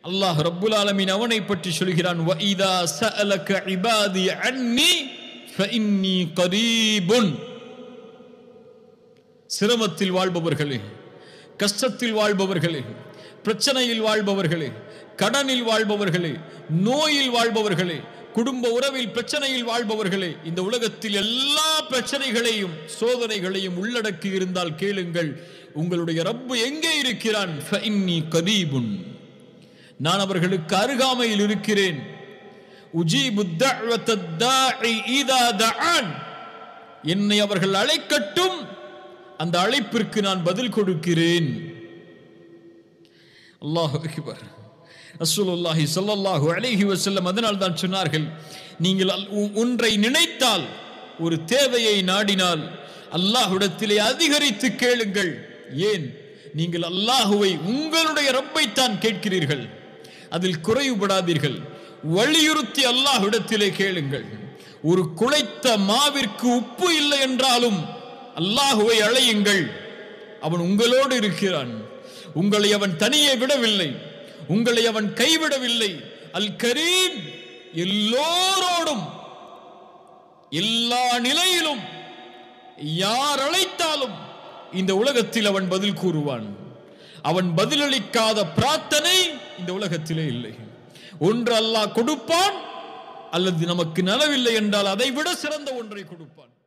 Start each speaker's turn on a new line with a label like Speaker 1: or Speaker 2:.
Speaker 1: அல்லாஹ் ரப்புல் ஆலமீன் அவனை பற்றி சொல்கிறான் وَإِذَا سَأَلَكَ عِبَادِي عَنِّي فَإِنِّي قَرِيبٌ சிரமத்தில் வாழ்பவர்களே கஷ்டத்தில் வாழ்பவர்களே பிரச்சனையில் வாழ்பவர்களே கடனில் வாழ்பவர்களே நோயில் வாழ்பவர்களே குடும்ப உறவில் பிரச்சனையில் வாழ்பவர்களே இந்த உலகத்தில் எல்லா பிரச்சனைகளையும் சோதனைகளையும் உள்ளடக்கி இருந்தால் கேளுங்கள் உங்களுடைய ரப்பு எங்கே இருக்கிறான் ஃபஇன்னி கரீபுன் நான் அவர்களுக்கு அருகாமையில் இருக்கிறேன் உஜீபு தஅவத தாஇ இதா தஆன் என்னை அவர்கள் அழைக்கட்டும் அந்த அழைப்பிற்கு நான் பதில் கொடுக்கிறேன் அல்லாஹ் அக்பர் ரசூலுல்லாஹி ஸல்லல்லாஹு அலைஹி வஸல்லம் அதனால் தான் சொன்னார்கள் நீங்கள் அல்- ஒ- ஒன்றை நினைத்தால் ஒரு தேவையை நாடினால் அல்லாஹ்விடத்திலே அதிகரித்து கேளுங்கள் ஏன் நீங்கள் அல்லாஹுவை உங்களுடைய ரப்பைத்தான் கேட்கிறீர்கள் அதில் குறைவுபடாதீர்கள் வலியுறுத்தி அல்லாஹ்விடத்திலே கேளுங்கள் ஒரு குழைத்த மாவிற்கு உப்பு இல்லை என்றாலும் அல்லாஹுவை அழையுங்கள் அவன் உங்களோடு இருக்கிறான் உங்களை அவன் தனியே விடவில்லை உங்களை அவன் கைவிடவில்லை அல் கரீம் எல்லோரோடும் எல்லா நிலையிலும் யார் அழைத்தாலும் இந்த உலகத்தில் அவன் பதில் கூறுவான் அவன் பதிலளிக்காத பிரார்த்தனை இந்த உலகத்திலே இல்லை ஒன்று அல்லாஹ் கொடுப்பான் அல்லது நமக்கு நலவில்லை என்றால் அதை விட சிறந்த ஒன்றை கொடுப்பான்